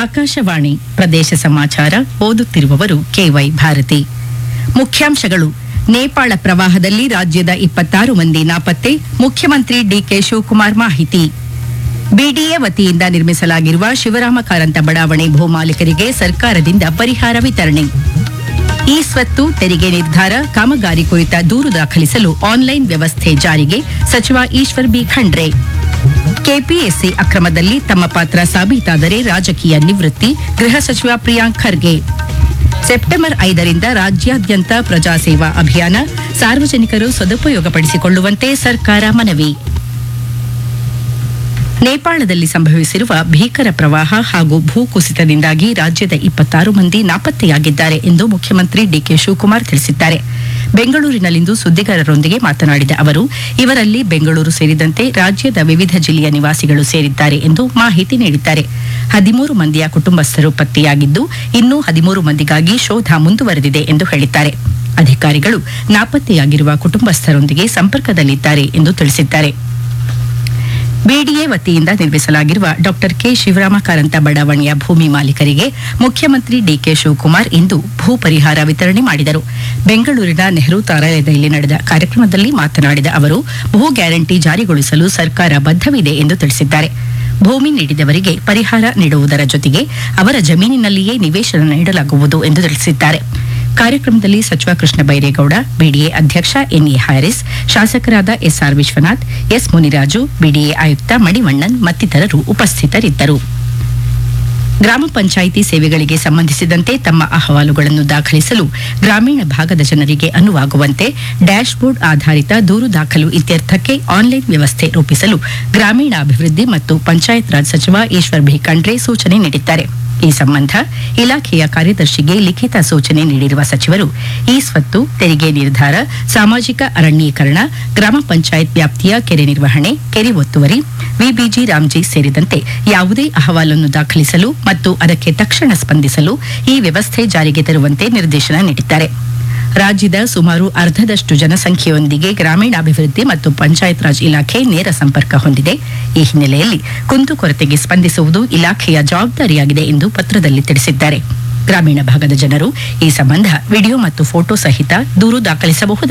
ಆಕಾಶವಾಣಿ ಪ್ರದೇಶ ಸಮಾಚಾರ ಓದುತ್ತಿರುವವರು ಕೆವೈ ಭಾರತಿ ಮುಖ್ಯಾಂಶಗಳು ನೇಪಾಳ ಪ್ರವಾಹದಲ್ಲಿ ರಾಜ್ಯದ ಇಪ್ಪತ್ತಾರು ಮಂದಿ ನಾಪತ್ತೆ ಮುಖ್ಯಮಂತ್ರಿ ಡಿಕೆ ಶಿವಕುಮಾರ್ ಮಾಹಿತಿ ಬಿಡಿಎ ವತಿಯಿಂದ ನಿರ್ಮಿಸಲಾಗಿರುವ ಶಿವರಾಮ ಕಾರಂತ ಬಡಾವಣೆ ಭೂಮಾಲೀಕರಿಗೆ ಸರ್ಕಾರದಿಂದ ಪರಿಹಾರ ವಿತರಣೆ ಈ ಸ್ವತ್ತು ತೆರಿಗೆ ನಿರ್ಧಾರ ಕಾಮಗಾರಿ ಕುರಿತ ದೂರು ದಾಖಲಿಸಲು ಆನ್ಲೈನ್ ವ್ಯವಸ್ಥೆ ಜಾರಿಗೆ ಸಚಿವ ಈಶ್ವರ್ ಬಿ ಖಂಡ್ರೆ ಕೆಪಿಎಸ್ಸಿ ಅಕ್ರಮದಲ್ಲಿ ತಮ್ಮ ಪಾತ್ರ ಸಾಬೀತಾದರೆ ರಾಜಕೀಯ ನಿವೃತ್ತಿ ಗೃಹ ಸಚಿವ ಪ್ರಿಯಾಂಕ್ ಖರ್ಗೆ ಸೆಪ್ಟೆಂಬರ್ ಐದರಿಂದ ರಾಜ್ಯಾದ್ಯಂತ ಪ್ರಜಾಸೇವಾ ಅಭಿಯಾನ ಸಾರ್ವಜನಿಕರು ಸದುಪಯೋಗಪಡಿಸಿಕೊಳ್ಳುವಂತೆ ಸರ್ಕಾರ ಮನವಿ ನೇಪಾಳದಲ್ಲಿ ಸಂಭವಿಸಿರುವ ಭೀಕರ ಪ್ರವಾಹ ಹಾಗೂ ಭೂಕುಸಿತದಿಂದಾಗಿ ರಾಜ್ಯದ ಇಪ್ಪತ್ತಾರು ಮಂದಿ ನಾಪತ್ತೆಯಾಗಿದ್ದಾರೆ ಎಂದು ಮುಖ್ಯಮಂತ್ರಿ ಡಿಕೆ ಶಿವಕುಮಾರ್ ತಿಳಿಸಿದ್ದಾರೆ ಬೆಂಗಳೂರಿನಲ್ಲಿಂದು ಸುದ್ದಿಗಾರರೊಂದಿಗೆ ಮಾತನಾಡಿದ ಅವರು ಇವರಲ್ಲಿ ಬೆಂಗಳೂರು ಸೇರಿದಂತೆ ರಾಜ್ಯದ ವಿವಿಧ ಜಿಲ್ಲೆಯ ನಿವಾಸಿಗಳು ಸೇರಿದ್ದಾರೆ ಎಂದು ಮಾಹಿತಿ ನೀಡಿದ್ದಾರೆ ಹದಿಮೂರು ಮಂದಿಯ ಕುಟುಂಬಸ್ಥರು ಪತ್ತೆಯಾಗಿದ್ದು ಇನ್ನೂ ಹದಿಮೂರು ಮಂದಿಗಾಗಿ ಶೋಧ ಮುಂದುವರೆದಿದೆ ಎಂದು ಹೇಳಿದ್ದಾರೆ ಅಧಿಕಾರಿಗಳು ನಾಪತ್ತೆಯಾಗಿರುವ ಕುಟುಂಬಸ್ಥರೊಂದಿಗೆ ಸಂಪರ್ಕದಲ್ಲಿದ್ದಾರೆ ಎಂದು ತಿಳಿಸಿದ್ದಾರೆ ಬಿಡಿಎ ವತಿಯಿಂದ ನಿರ್ಮಿಸಲಾಗಿರುವ ಡಾಕ್ಟರ್ ಕೆ ಶಿವರಾಮ ಕಾರಂತ ಬಡಾವಣೆಯ ಭೂಮಿ ಮಾಲೀಕರಿಗೆ ಮುಖ್ಯಮಂತ್ರಿ ಡಿಕೆ ಶಿವಕುಮಾರ್ ಇಂದು ಭೂ ಪರಿಹಾರ ವಿತರಣೆ ಮಾಡಿದರು ಬೆಂಗಳೂರಿನ ನೆಹರು ತಾರಾಲಯದಲ್ಲಿ ನಡೆದ ಕಾರ್ಯಕ್ರಮದಲ್ಲಿ ಮಾತನಾಡಿದ ಅವರು ಭೂ ಗ್ಯಾರಂಟಿ ಜಾರಿಗೊಳಿಸಲು ಸರ್ಕಾರ ಬದ್ಧವಿದೆ ಎಂದು ತಿಳಿಸಿದ್ದಾರೆ ಭೂಮಿ ನೀಡಿದವರಿಗೆ ಪರಿಹಾರ ನೀಡುವುದರ ಜೊತೆಗೆ ಅವರ ಜಮೀನಿನಲ್ಲಿಯೇ ನಿವೇಶನ ನೀಡಲಾಗುವುದು ಎಂದು ತಿಳಿಸಿದ್ದಾರೆ ಕಾರ್ಯಕ್ರಮದಲ್ಲಿ ಸಚಿವ ಕೃಷ್ಣ ಬೈರೇಗೌಡ ಬಿಡಿಎ ಅಧ್ಯಕ್ಷ ಎನ್ಎ ಹ್ಯಾರಿಸ್ ಶಾಸಕರಾದ S R Vishwanath S Muniraju BDA ಆಯುಕ್ತ ಮಣಿವಣ್ಣನ್ ಮತ್ತಿತರರು ಉಪಸ್ಥಿತರಿದ್ದರು ಗ್ರಾಮ ಪಂಚಾಯಿತಿ ಸೇವೆಗಳಿಗೆ ಸಂಬಂಧಿಸಿದಂತೆ ತಮ್ಮ ಅಹವಾಲುಗಳನ್ನು ದಾಖಲಿಸಲು ಗ್ರಾಮೀಣ ಭಾಗದ ಜನರಿಗೆ ಅನುವಾಗುವಂತೆ ಡ್ಯಾಶ್ಬೋರ್ಡ್ ಆಧಾರಿತ ದೂರು ದಾಖಲು ಇತ್ಯರ್ಥಕ್ಕೆ ಆನ್ಲೈನ್ ವ್ಯವಸ್ಥೆ ರೂಪಿಸಲು ಗ್ರಾಮೀಣಾಭಿವೃದ್ಧಿ ಮತ್ತು ಪಂಚಾಯತ್ ರಾಜ್ ಸಚಿವ ಈಶ್ವರ್ ಬಿ ಖಂಡ್ರೆ ಸೂಚನೆ ನೀಡಿದ್ದಾರೆ ಈ ಸಂಬಂಧ ಇಲಾಖೆಯ ಕಾರ್ಯದರ್ಶಿಗೆ ಲಿಖಿತ ಸೂಚನೆ ನೀಡಿರುವ ಸಚಿವರು ಈ ಸ್ವತ್ತು ತೆರಿಗೆ ನಿರ್ಧಾರ ಸಾಮಾಜಿಕ ಅರಣ್ಯೀಕರಣ ಗ್ರಾಮ ಪಂಚಾಯತ್ ವ್ಯಾಪ್ತಿಯ ಕೆರೆ ನಿರ್ವಹಣೆ ಕೆರೆ ಒತ್ತುವರಿ ವಿಬಿಜಿ ರಾಮ್ಜಿ ಸೇರಿದಂತೆ ಯಾವುದೇ ಅಹವಾಲನ್ನು ದಾಖಲಿಸಲು ಮತ್ತು ಅದಕ್ಕೆ ತಕ್ಷಣ ಸ್ಪಂದಿಸಲು ಈ ವ್ಯವಸ್ಥೆ ಜಾರಿಗೆ ತರುವಂತೆ ನಿರ್ದೇಶನ ನೀಡಿದ್ದಾರೆ ರಾಜ್ಯದ ಸುಮಾರು ಅರ್ಧದಷ್ಟು ಜನಸಂಖ್ಯೆಯೊಂದಿಗೆ ಗ್ರಾಮೀಣಾಭಿವೃದ್ಧಿ ಮತ್ತು ಪಂಚಾಯತ್ ರಾಜ್ ಇಲಾಖೆ ನೇರ ಸಂಪರ್ಕ ಹೊಂದಿದೆ ಈ ಹಿನ್ನೆಲೆಯಲ್ಲಿ ಕುಂದುಕೊರತೆಗೆ ಸ್ಪಂದಿಸುವುದು ಇಲಾಖೆಯ ಜವಾಬ್ದಾರಿಯಾಗಿದೆ ಎಂದು ಪತ್ರದಲ್ಲಿ ತಿಳಿಸಿದ್ದಾರೆ ಗ್ರಾಮೀಣ ಭಾಗದ ಜನರು ಈ ಸಂಬಂಧ ವಿಡಿಯೋ ಮತ್ತು ಫೋಟೋ ಸಹಿತ ದೂರು ದಾಖಲಿಸಬಹುದು